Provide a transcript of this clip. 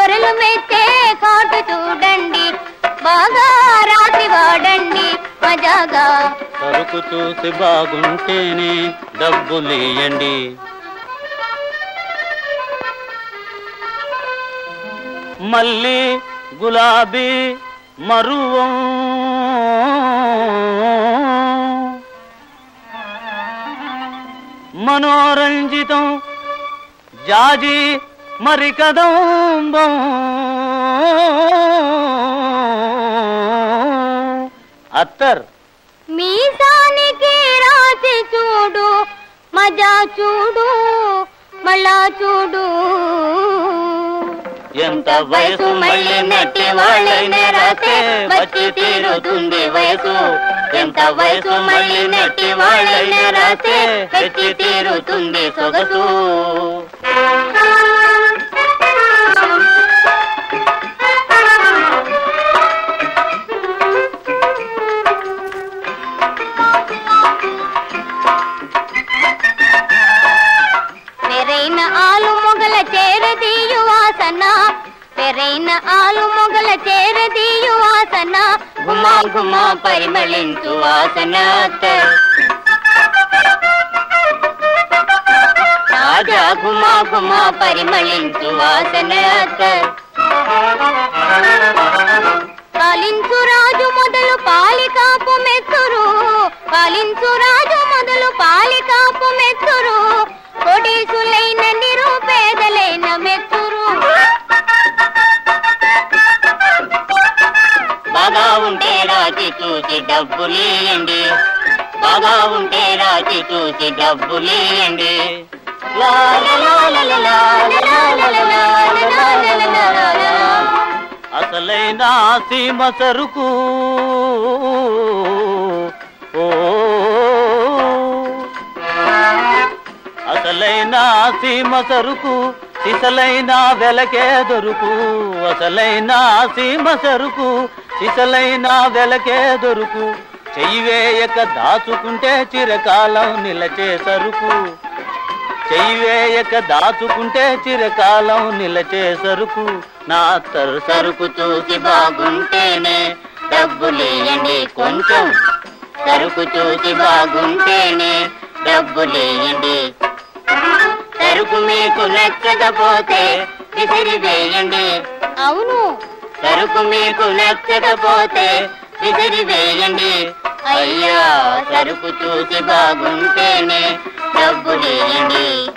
దొరలు మెచ్చే కాటు చూడండి బాగా రాత్రి వాడండి మజాగా సరుకు చూసి బాగుంటేనే డబ్బులియండి మళ్ళీ గులాబీ మరువం మనోరంజితం జాజి మరి కదంబం అత్తర్ మీసానికి రాసి చూడు మజా చూడు మళ్ళా చూడు ఎంత వయసు మళ్ళీ నట్టి వాళ్ళైన రాసే వచ్చి తీరుతుంది వయసు ఎంత వయసు మళ్ళీ నట్టి వాళ్ళైన రాసే వచ్చి తీరుతుంది సొగసు పెరైన ఆలు మొగల చేరదీయు వాసన పెరైన ఆలు మొగల చేరదీయు వాసన గుమా గుమా పరిమళించు వాసన అత్తర్ తాజా గుమా గుమా పరిమళించు వాసన అత్తర్ పాలించు రాజు మొదలు పాలికాపు మెచ్చురు పాలించు రాజు మొదలు పాలికాపు మెచ్చురు కొడీసులైన నిరుపేదలైన మెచ్చురు బాగా ఉంటే రాజీ చూసి డబ్బులియండి బాగా ఉంటే రాజీ చూసి డబ్బులియండి లా లా లా లా లా లా లా లా లా లా లా లా లా లా లా. అసలైన సీమ సరుకు ఓ అసలైన సీమ సరుకు సిసలైన వెలకే దొరుకు అసలైన సీమ సరుకు సిసలైన వెలకే దొరుకు చెయ్యి వేయక దాచుకుంటే చిరకాలం నిలచే సరుకు చెయ్యి వేయక దాచుకుంటే చిరకాలం నిలచే సరుకు నా తరు సరుకు చూసి బాగుంటేనే డబ్బులేయండి కొంచెం సరుకు చూసి బాగుంటేనే డబ్బులేయండి సరుకు మీకు నచ్చకపోతే విసిరి వేయండి అవును సరుకు మీకు నచ్చకపోతే విసిరి వేయండి అయ్యా సరుకు చూసి బాగుంటేనే డబ్బులేయండి